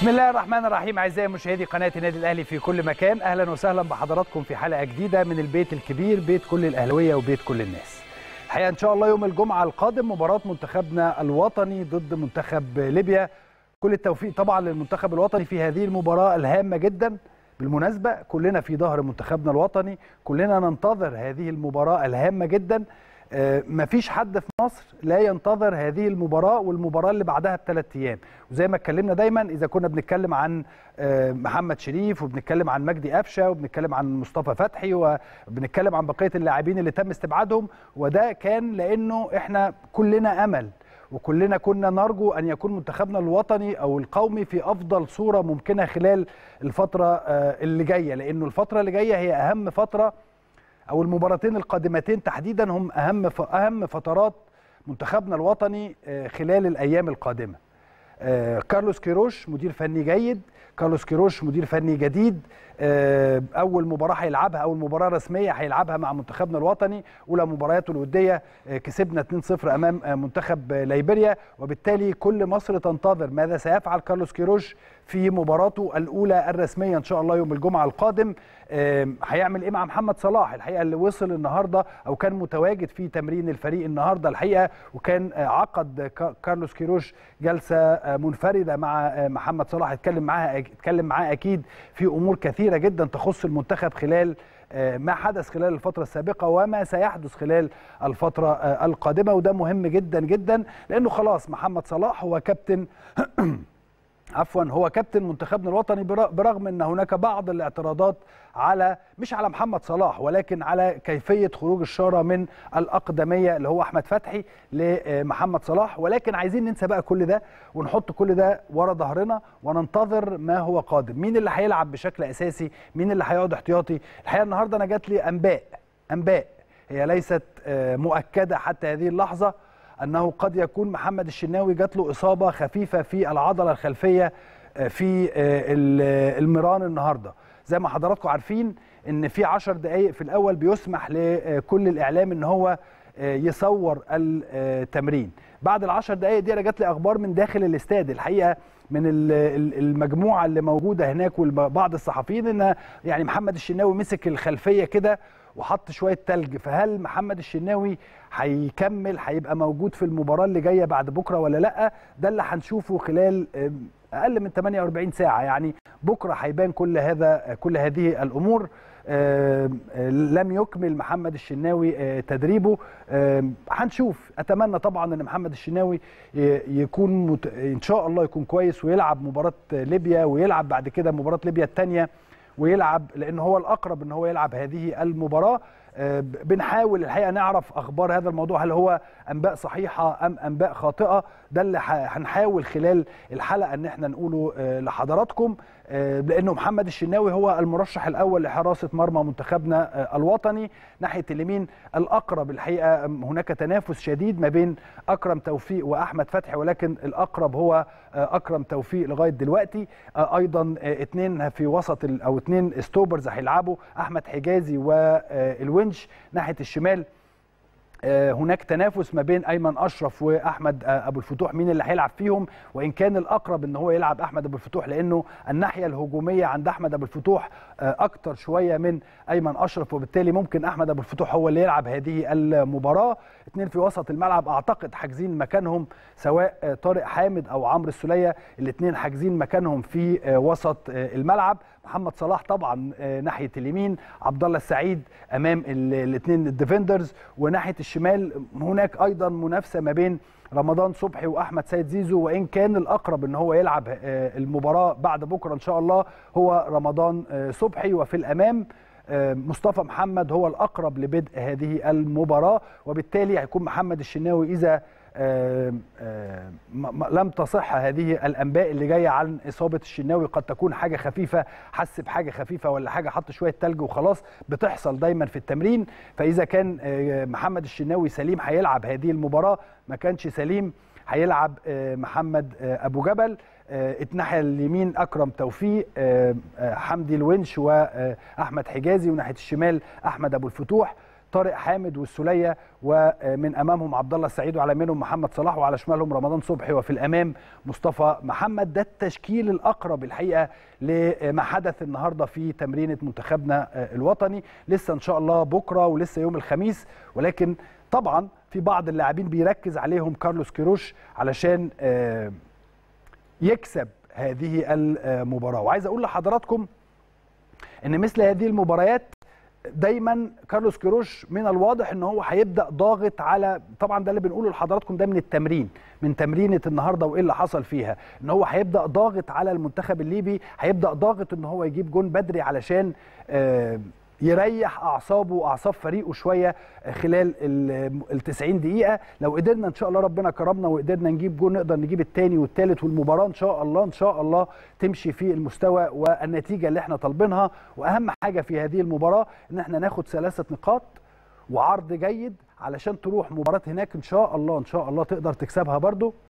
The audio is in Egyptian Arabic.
بسم الله الرحمن الرحيم اعزائي مشاهدي قناه النادي الاهلي في كل مكان اهلا وسهلا بحضراتكم في حلقه جديده من البيت الكبير بيت كل الاهلاويه وبيت كل الناس الحقيقه ان شاء الله يوم الجمعه القادم مباراه منتخبنا الوطني ضد منتخب ليبيا كل التوفيق طبعا للمنتخب الوطني في هذه المباراه الهامه جدا بالمناسبه كلنا في ظهر منتخبنا الوطني كلنا ننتظر هذه المباراه الهامه جدا آه، مفيش حد في مصر لا ينتظر هذه المباراة والمباراة اللي بعدها بثلاث أيام وزي ما اتكلمنا دايما إذا كنا بنتكلم عن آه، محمد شريف وبنتكلم عن مجدي قفشة وبنتكلم عن مصطفى فتحي وبنتكلم عن بقية اللاعبين اللي تم استبعادهم وده كان لأنه إحنا كلنا أمل وكلنا كنا نرجو أن يكون منتخبنا الوطني أو القومي في أفضل صورة ممكنة خلال الفترة آه، اللي جاية لأنه الفترة اللي جاية هي أهم فترة او المباراتين القادمتين تحديدا هم اهم اهم فترات منتخبنا الوطني آه، خلال الايام القادمه آه، كارلوس كيروش مدير فني جيد كارلوس كيروش مدير فني جديد آه، اول مباراه هيلعبها اول مباراه رسميه هيلعبها مع منتخبنا الوطني اولى مبارياته الوديه آه، كسبنا 2-0 امام آه، منتخب آه، ليبيريا وبالتالي كل مصر تنتظر ماذا سيفعل كارلوس كيروش في مباراته الاولى الرسميه ان شاء الله يوم الجمعه القادم آه، هيعمل ايه مع محمد صلاح الحقيقه اللي وصل النهارده او كان متواجد في تمرين الفريق النهارده الحقيقه وكان آه، عقد كا- كارلوس كيروش جلسه آه، منفرده مع آه، محمد صلاح اتكلم معاه اتكلم معاه اكيد في امور كثيره جدا تخص المنتخب خلال آه، ما حدث خلال الفترة السابقة وما سيحدث خلال الفترة آه، القادمة وده مهم جدا جدا لأنه خلاص محمد صلاح هو كابتن عفوا هو كابتن منتخبنا الوطني بر- برغم ان هناك بعض الاعتراضات على مش على محمد صلاح ولكن على كيفيه خروج الشاره من الاقدميه اللي هو احمد فتحي لمحمد صلاح ولكن عايزين ننسى بقى كل ده ونحط كل ده ورا ظهرنا وننتظر ما هو قادم مين اللي هيلعب بشكل اساسي مين اللي هيقعد احتياطي الحقيقه النهارده انا جات لي انباء انباء هي ليست آه، مؤكده حتى هذه اللحظه انه قد يكون محمد الشناوي جات له اصابه خفيفه في العضله الخلفيه آه، في آه، ال- المران النهارده زي ما حضراتكم عارفين ان في 10 دقائق في الاول بيسمح لكل الاعلام ان هو آه، يصور التمرين بعد العشر دقائق دي انا جات لي اخبار من داخل الاستاد الحقيقه من ال- ال- المجموعه اللي موجوده هناك وبعض الصحفيين ان يعني محمد الشناوي مسك الخلفيه كده وحط شويه تلج فهل محمد الشناوي هيكمل هيبقى موجود في المباراه اللي جايه بعد بكره ولا لا ده اللي هنشوفه خلال آم، اقل من 48 ساعه يعني بكره هيبان كل هذا كل هذه الامور آم، آه، لم يكمل محمد الشناوي آه، تدريبه آم، هنشوف اتمنى طبعا ان محمد الشناوي ي- يكون مت... ان شاء الله يكون كويس ويلعب مباراه ليبيا ويلعب بعد كده مباراه ليبيا الثانيه ويلعب لان هو الاقرب ان هو يلعب هذه المباراه آه، ب- بنحاول الحقيقه نعرف اخبار هذا الموضوع هل هو انباء صحيحه ام انباء خاطئه ده اللي ح- هنحاول خلال الحلقه ان احنا نقوله آه، لحضراتكم آه، لانه محمد الشناوي هو المرشح الاول لحراسه مرمى منتخبنا آه، الوطني ناحيه اليمين الاقرب الحقيقه آم، هناك تنافس شديد ما بين اكرم توفيق واحمد فتحي ولكن الاقرب هو آه، اكرم توفيق لغايه دلوقتي آه، ايضا آه، اثنين في وسط ال- او اثنين ستوبرز هيلعبوا احمد حجازي والونش ناحيه الشمال آه، هناك تنافس ما بين ايمن اشرف واحمد آه، ابو الفتوح مين اللي هيلعب فيهم وان كان الاقرب ان هو يلعب احمد ابو الفتوح لانه الناحيه الهجوميه عند احمد ابو الفتوح آه، اكتر شويه من ايمن اشرف وبالتالي ممكن احمد ابو الفتوح هو اللي يلعب هذه المباراه اثنين في وسط الملعب اعتقد حاجزين مكانهم سواء آه، طارق حامد او عمرو السوليه الاثنين حاجزين مكانهم في آه، وسط آه، الملعب محمد صلاح طبعا آه، ناحيه اليمين عبد الله السعيد امام الاثنين الديفندرز وناحيه الشمال هناك ايضا منافسه ما بين رمضان صبحي واحمد سيد زيزو وان كان الاقرب ان هو يلعب آه، المباراه بعد بكره ان شاء الله هو رمضان آه، صبحي وفي الامام آه، مصطفى محمد هو الاقرب لبدء هذه المباراه وبالتالي هيكون محمد الشناوي اذا آه، آه، م- م- لم تصح هذه الانباء اللي جايه عن اصابه الشناوي قد تكون حاجه خفيفه حس بحاجه خفيفه ولا حاجه حط شويه تلج وخلاص بتحصل دايما في التمرين فاذا كان آه، محمد الشناوي سليم هيلعب هذه المباراه ما كانش سليم هيلعب آه، محمد آه، ابو جبل آه، الناحيه اليمين اكرم توفيق آه، آه، حمدي الونش واحمد حجازي وناحيه الشمال احمد ابو الفتوح طارق حامد والسوليه ومن امامهم عبد الله السعيد وعلى يمينهم محمد صلاح وعلى شمالهم رمضان صبحي وفي الامام مصطفى محمد ده التشكيل الاقرب الحقيقه لما حدث النهارده في تمرينه منتخبنا الوطني لسه ان شاء الله بكره ولسه يوم الخميس ولكن طبعا في بعض اللاعبين بيركز عليهم كارلوس كيروش علشان يكسب هذه المباراه وعايز اقول لحضراتكم ان مثل هذه المباريات دايما كارلوس كيروش من الواضح ان هو هيبدا ضاغط على طبعا ده اللي بنقوله لحضراتكم ده من التمرين من تمرينه النهارده وايه اللي حصل فيها ان هو هيبدا ضاغط على المنتخب الليبي هيبدا ضاغط ان هو يجيب جون بدري علشان آه يريح اعصابه واعصاب فريقه شويه خلال ال 90 دقيقه لو قدرنا ان شاء الله ربنا كرمنا وقدرنا نجيب جون نقدر نجيب الثاني والثالث والمباراه ان شاء الله ان شاء الله تمشي في المستوى والنتيجه اللي احنا طالبينها واهم حاجه في هذه المباراه ان احنا ناخد ثلاثه نقاط وعرض جيد علشان تروح مباراه هناك ان شاء الله ان شاء الله تقدر تكسبها برده